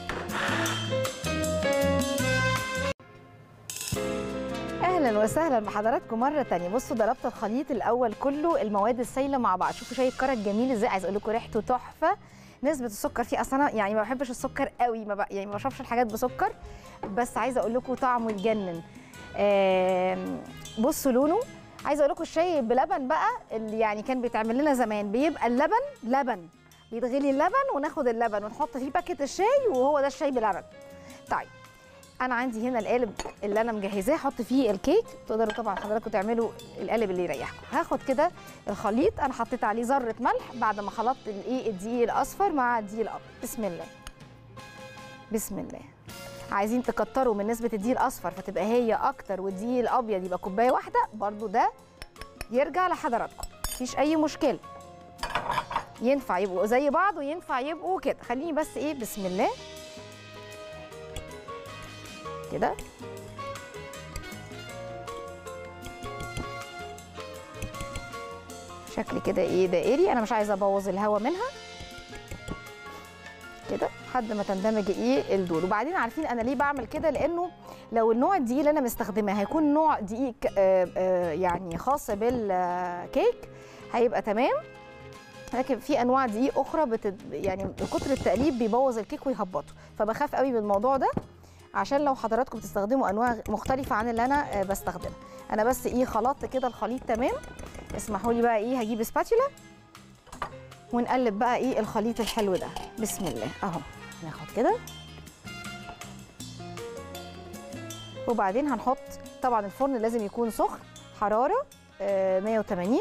اهلا وسهلا بحضراتكم مره تانية بصوا ضربت الخليط الاول كله المواد السائله مع بعض شوفوا شاي الكرك جميل ازاي عايز اقول لكم ريحته تحفه نسبه السكر فيه اصلا أنا يعني ما بحبش السكر قوي ما بق... يعني ما بشربش الحاجات بسكر بس عايزه اقول لكم طعمه يجنن آم، بصوا لونه عايزه اقول لكم الشاي بلبن بقى اللي يعني كان بيتعمل لنا زمان بيبقى اللبن لبن بيتغلي اللبن وناخد اللبن ونحط فيه باكيت الشاي وهو ده الشاي بلبن طيب انا عندي هنا القالب اللي انا مجهزاه احط فيه الكيك تقدروا طبعا حضراتكم تعملوا القالب اللي يريحكم هاخد كده الخليط انا حطيت عليه ذره ملح بعد ما خلطت الايه الدقيق الاصفر مع الدقيق الابيض بسم الله بسم الله عايزين تكتروا من نسبه الدقيق الاصفر فتبقى هي اكتر والدقيق الابيض يبقى كوبايه واحده برضو ده يرجع لحضراتكم مفيش اي مشكله ينفع يبقوا زي بعض وينفع يبقوا كده خليني بس ايه بسم الله كده شكل كده ايه دائري انا مش عايزه ابوظ الهواء منها كده لحد ما تندمج ايه الدول وبعدين عارفين انا ليه بعمل كده لانه لو النوع الدقيق اللي انا مستخدماه هيكون نوع دقيق آه، آه، يعني خاص بالكيك هيبقى تمام لكن في انواع دقيق اخرى بتد... يعني كتر التقليب بيبوظ الكيك ويهبطه فبخاف قوي من الموضوع ده عشان لو حضراتكم بتستخدموا انواع مختلفه عن اللي انا آه، بستخدمها انا بس ايه خلطت كده الخليط تمام اسمحوا لي بقى ايه هجيب سباتولا ونقلب بقى ايه الخليط الحلو ده بسم الله اهو ناخد كده وبعدين هنحط طبعا الفرن لازم يكون سخن حراره آه، 180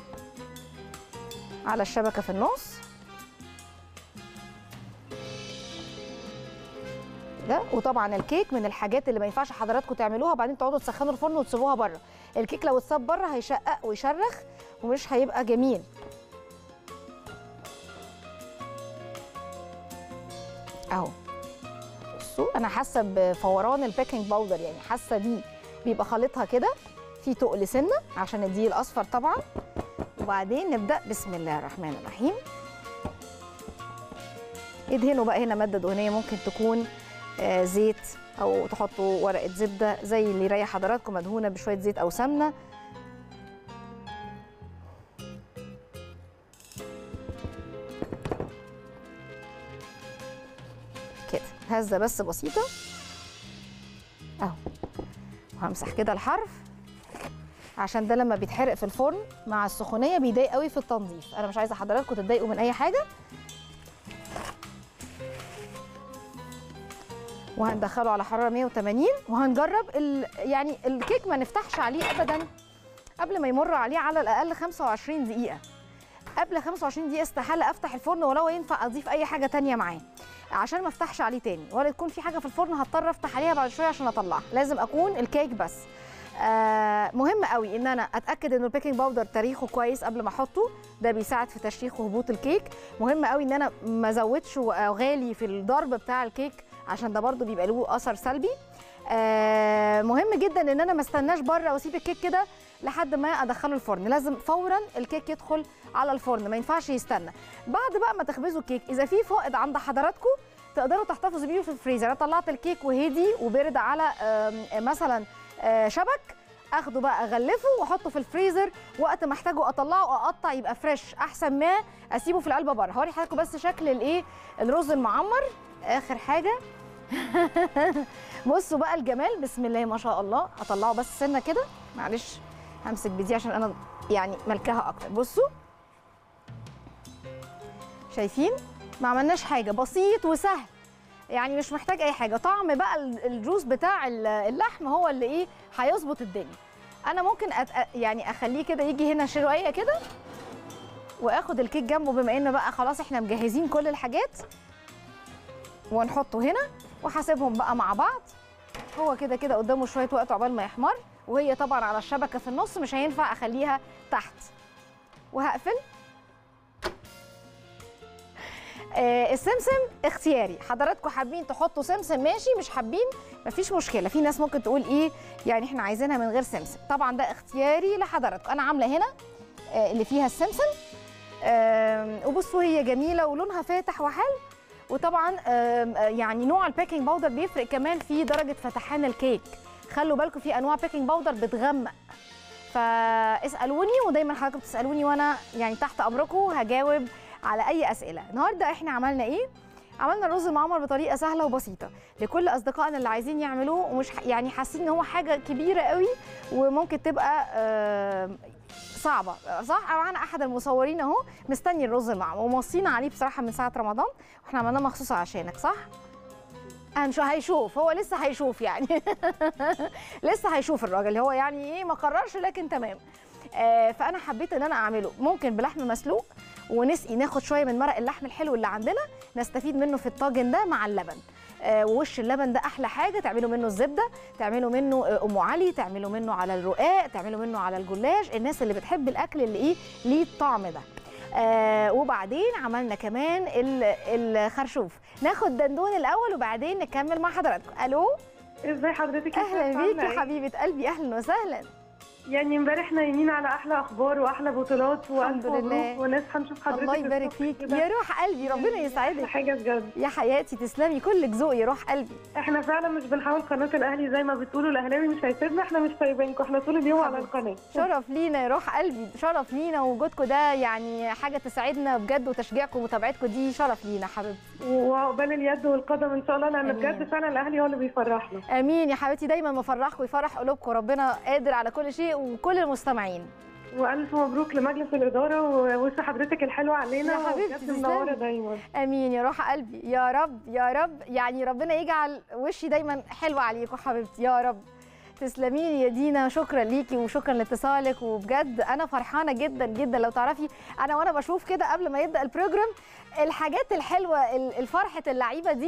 على الشبكه في النص ده وطبعا الكيك من الحاجات اللي ما ينفعش حضراتكم تعملوها وبعدين تقعدوا تسخنوا الفرن وتسيبوها بره الكيك لو اتساب بره هيشقق ويشرخ ومش هيبقى جميل اهو بصوا انا حاسه بفوران البيكنج باودر يعني حاسه دي بيبقى خليطها كده في تقل سنه عشان الدقيق الاصفر طبعا وبعدين نبدا بسم الله الرحمن الرحيم ادهنوا بقى هنا ماده دهنيه ممكن تكون آه، زيت او تحطوا ورقه زبده زي اللي يريح حضراتكم مدهونه بشويه زيت او سمنه كده هزه بس بسيطه اهو وهمسح كده الحرف عشان ده لما بيتحرق في الفرن مع السخونيه بيضايق قوي في التنظيف انا مش عايزه حضراتكم تتضايقوا من اي حاجه وهندخله على حراره 180 وهنجرب ال... يعني الكيك ما نفتحش عليه ابدا قبل ما يمر عليه على الاقل 25 دقيقه قبل 25 دقيقه استحاله افتح الفرن ولو ينفع اضيف اي حاجه تانية معاه عشان ما افتحش عليه تاني ولا تكون في حاجه في الفرن هضطر افتح عليها بعد شويه عشان اطلعها لازم اكون الكيك بس آه مهم قوي ان انا اتاكد ان البيكنج باودر تاريخه كويس قبل ما احطه ده بيساعد في تشريخ وهبوط الكيك مهم قوي ان انا ما ازودش غالي في الضرب بتاع الكيك عشان ده برضو بيبقى له اثر سلبي آه مهم جدا ان انا ما استناش بره واسيب الكيك كده لحد ما ادخله الفرن لازم فورا الكيك يدخل على الفرن ما ينفعش يستنى بعد بقى ما تخبزوا الكيك اذا في فائض عند حضراتكم تقدروا تحتفظوا بيه في الفريزر انا طلعت الكيك وهدي وبرد على آم، مثلا آه، شبك اخده بقى اغلفه واحطه في الفريزر وقت ما احتاجه اطلعه واقطع يبقى فريش احسن ما اسيبه في العلبه بره هوري حضراتكم بس شكل الايه الرز المعمر اخر حاجه بصوا بقى الجمال بسم الله ما شاء الله هطلعه بس سنه كده معلش همسك بدي عشان انا يعني ملكها اكتر بصوا شايفين ما عملناش حاجه بسيط وسهل يعني مش محتاج اي حاجه طعم بقى ال- الجوز بتاع ال- اللحم هو اللي ايه هيظبط الدنيا انا ممكن أت... يعني اخليه كده يجي هنا شويه كده واخد الكيك جنبه بما ان بقى خلاص احنا مجهزين كل الحاجات ونحطه هنا وهسيبهم بقى مع بعض هو كده كده قدامه شويه وقت عقبال ما يحمر وهي طبعا على الشبكه في النص مش هينفع اخليها تحت وهقفل آه، السمسم اختياري حضراتكم حابين تحطوا سمسم ماشي مش حابين مفيش مشكله في ناس ممكن تقول ايه يعني احنا عايزينها من غير سمسم طبعا ده اختياري لحضراتكم انا عامله هنا آه، اللي فيها السمسم آم، وبصوا هي جميله ولونها فاتح وحلو وطبعا آم، آه، يعني نوع البيكنج باودر بيفرق كمان في درجه فتحان الكيك خلوا بالكم في انواع بيكنج باودر بتغمق فاسالوني ودايما حضراتكم بتسالوني وانا يعني تحت امركم هجاوب على اي اسئله النهارده احنا عملنا ايه عملنا الرز المعمر بطريقه سهله وبسيطه لكل اصدقائنا اللي عايزين يعملوه ومش ح- يعني حاسين ان هو حاجه كبيره قوي وممكن تبقى آم، صعبه صح معانا احد المصورين اهو مستني الرز المعمر وموصينا عليه بصراحه من ساعه رمضان واحنا عملناه مخصوص عشانك صح هنشو هيشوف هو لسه هيشوف يعني لسه هيشوف الراجل هو يعني ايه ما قررش لكن تمام آه فانا حبيت ان انا اعمله ممكن بلحم مسلوق ونسقي ناخد شويه من مرق اللحم الحلو اللي عندنا نستفيد منه في الطاجن ده مع اللبن آه ووش اللبن ده احلى حاجه تعملوا منه الزبده تعملوا منه آه، ام علي تعملوا منه على الرقاق تعملوا منه على الجلاش الناس اللي بتحب الاكل اللي ايه ليه الطعم ده آه وبعدين عملنا كمان ال- الخرشوف ناخد دندون الاول وبعدين نكمل مع حضراتكم الو ازاي حضرتك يا اهلا ستي؟ بيك عاملة يا إيه؟ حبيبه قلبي اهلا وسهلا يعني امبارح نايمين على احلى اخبار واحلى بطولات الحمد والف لله. مبروك ونصحى نشوف حضرتك الله يبارك الصبح فيك كده. يا روح قلبي ربنا يسعدك حاجه بجد يا حياتي تسلمي كلك ذوق يا روح قلبي احنا فعلا مش بنحاول قناه الاهلي زي ما بتقولوا الاهلاوي مش هيسيبنا احنا مش سايبينكم احنا طول اليوم على القناه شرف لينا يا روح قلبي شرف لينا وجودكم ده يعني حاجه تسعدنا بجد وتشجيعكم ومتابعتكم دي شرف لينا حبيبتي وعقبال اليد والقدم ان شاء الله لان آمين. بجد فعلا الاهلي هو اللي بيفرحنا امين يا حبيبتي دايما مفرحكم ويفرح قلوبكم ربنا قادر على كل شيء وكل المستمعين والف مبروك لمجلس الاداره ووش حضرتك الحلو علينا يا حبيبتي وبجد تسلمي. منوره دايما امين يا روح قلبي يا رب يا رب يعني ربنا يجعل وشي دايما حلو عليكم حبيبتي يا رب تسلمي لي يا دينا شكرا ليكي وشكرا لاتصالك وبجد انا فرحانه جدا جدا لو تعرفي انا وانا بشوف كده قبل ما يبدا البروجرام الحاجات الحلوه ال- الفرحه اللعيبه دي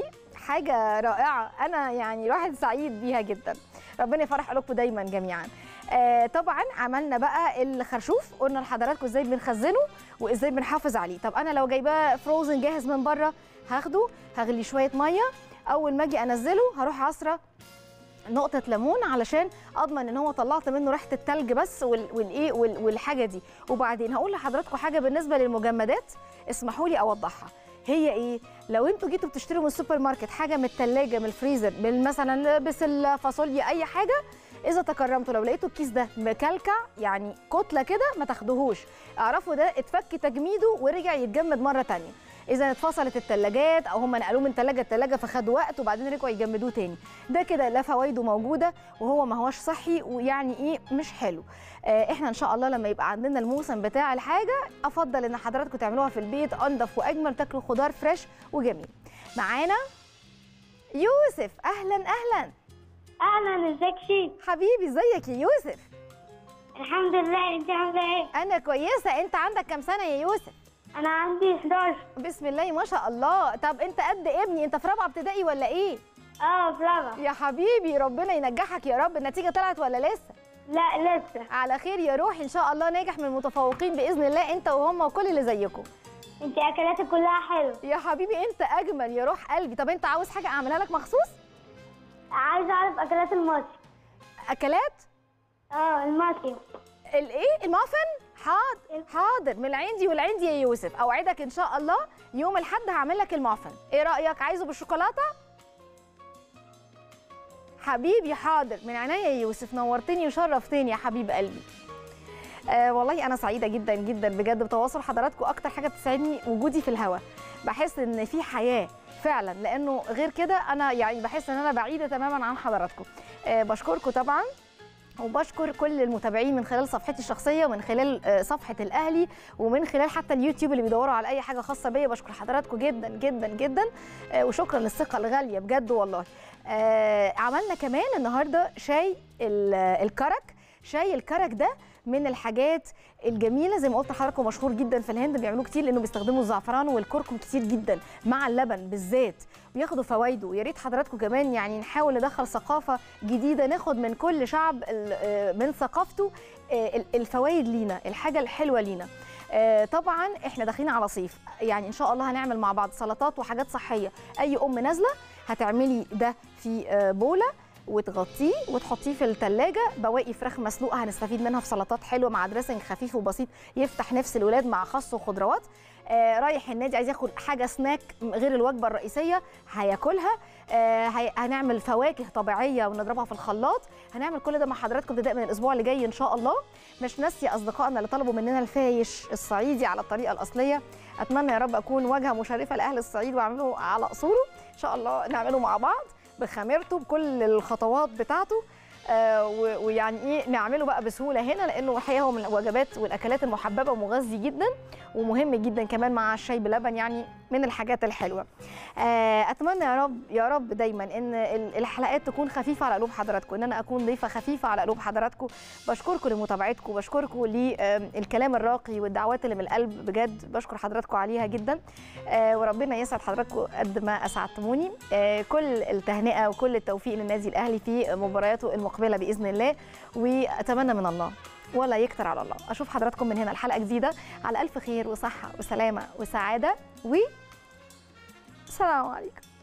حاجه رائعه انا يعني الواحد سعيد بيها جدا ربنا يفرح قلوبكم دايما جميعا آه طبعا عملنا بقى الخرشوف قلنا لحضراتكم ازاي بنخزنه وازاي بنحافظ عليه طب انا لو جايباه فروزن جاهز من بره هاخده هغلي شويه ميه اول ما اجي انزله هروح عصره نقطة ليمون علشان اضمن ان هو طلعت منه ريحة التلج بس وال- والايه وال- والحاجة دي وبعدين هقول لحضراتكم حاجة بالنسبة للمجمدات اسمحوا لي اوضحها هي ايه لو انتوا جيتوا بتشتروا من السوبر ماركت حاجة من التلاجة من الفريزر من مثلا بسلة فاصوليا اي حاجة اذا تكرمتوا لو لقيتوا الكيس ده مكلكع يعني كتله كده ما تاخدوهوش اعرفوا ده اتفك تجميده ورجع يتجمد مره تانية اذا اتفصلت الثلاجات او هم نقلوه من ثلاجه لثلاجه فخد وقت وبعدين رجعوا يجمدوه تاني ده كده لا فوائده موجوده وهو ما هوش صحي ويعني ايه مش حلو آه احنا ان شاء الله لما يبقى عندنا الموسم بتاع الحاجه افضل ان حضراتكم تعملوها في البيت انضف واجمل تاكلوا خضار فريش وجميل معانا يوسف اهلا اهلا اهلا ازيك شيف حبيبي ازيك يا يوسف الحمد لله انت عامله ايه انا كويسه انت عندك كام سنه يا يوسف انا عندي 11 بسم الله ما شاء الله طب انت قد ابني انت في رابعه ابتدائي ولا ايه اه في رابعه يا حبيبي ربنا ينجحك يا رب النتيجه طلعت ولا لسه لا لسه على خير يا روحي ان شاء الله ناجح من المتفوقين باذن الله انت وهم وكل اللي زيكم انت اكلاتك كلها حلوه يا حبيبي انت اجمل يا روح قلبي طب انت عاوز حاجه اعملها لك مخصوص عايزه اعرف اكلات المصري اكلات اه المصري الايه المافن حاضر حاضر من العندي والعندي يا يوسف اوعدك ان شاء الله يوم الاحد هعمل لك المافن ايه رايك عايزه بالشوكولاته حبيبي حاضر من عينيا يا يوسف نورتني وشرفتني يا حبيب قلبي آه والله انا سعيده جدا جدا بجد بتواصل حضراتكم اكتر حاجه بتسعدني وجودي في الهوا بحس ان في حياه فعلا لانه غير كده انا يعني بحس ان انا بعيده تماما عن حضراتكم آه بشكركم طبعا وبشكر كل المتابعين من خلال صفحتي الشخصيه ومن خلال آه، صفحه الاهلي ومن خلال حتى اليوتيوب اللي بيدوروا على اي حاجه خاصه بيا بشكر حضراتكم جدا جدا جدا آه، وشكرا للثقه الغاليه بجد والله آه، عملنا كمان النهارده شاي ال- الكرك شاي الكرك ده من الحاجات الجميله زي ما قلت لحضراتكم مشهور جدا في الهند بيعملوه كتير لانه بيستخدموا الزعفران والكركم كتير جدا مع اللبن بالذات بياخدوا فوائده ويا ريت حضراتكم كمان يعني نحاول ندخل ثقافه جديده ناخد من كل شعب ال- آه، من ثقافته آه، ال- الفوائد لينا الحاجه الحلوه لينا آه، طبعا احنا داخلين على صيف يعني ان شاء الله هنعمل مع بعض سلطات وحاجات صحيه اي ام نازله هتعملي ده في آه، بوله وتغطيه وتحطيه في الثلاجه بواقي فراخ مسلوقه هنستفيد منها في سلطات حلوه مع دريسنج خفيف وبسيط يفتح نفس الولاد مع خس وخضروات آه رايح النادي عايز ياخد حاجه سناك غير الوجبه الرئيسيه هياكلها آه هي- هنعمل فواكه طبيعيه ونضربها في الخلاط هنعمل كل ده مع حضراتكم ابتداء من الاسبوع اللي جاي ان شاء الله مش ناسيه اصدقائنا اللي طلبوا مننا الفايش الصعيدي على الطريقه الاصليه اتمنى يا رب اكون واجهه مشرفه لاهل الصعيد واعمله على اصوله ان شاء الله نعمله مع بعض بخميرته بكل الخطوات بتاعته آه و- ويعني ايه نعمله بقى بسهوله هنا لانه الحقيقه هو من الوجبات والاكلات المحببه ومغذي جدا ومهم جدا كمان مع الشاي بلبن يعني من الحاجات الحلوه آه اتمنى يا رب يا رب دايما ان ال- الحلقات تكون خفيفه على قلوب حضراتكم ان انا اكون ضيفه خفيفه على قلوب حضراتكم بشكركم لمتابعتكم بشكركم للكلام الراقي والدعوات اللي من القلب بجد بشكر حضراتكم عليها جدا آه وربنا يسعد حضراتكم قد ما اسعدتموني آه كل التهنئه وكل التوفيق للنادي الاهلي في مبارياته المقبله باذن الله واتمنى من الله ولا يكتر على الله اشوف حضراتكم من هنا الحلقه جديده على الف خير وصحه وسلامه وسعاده و السلام عليكم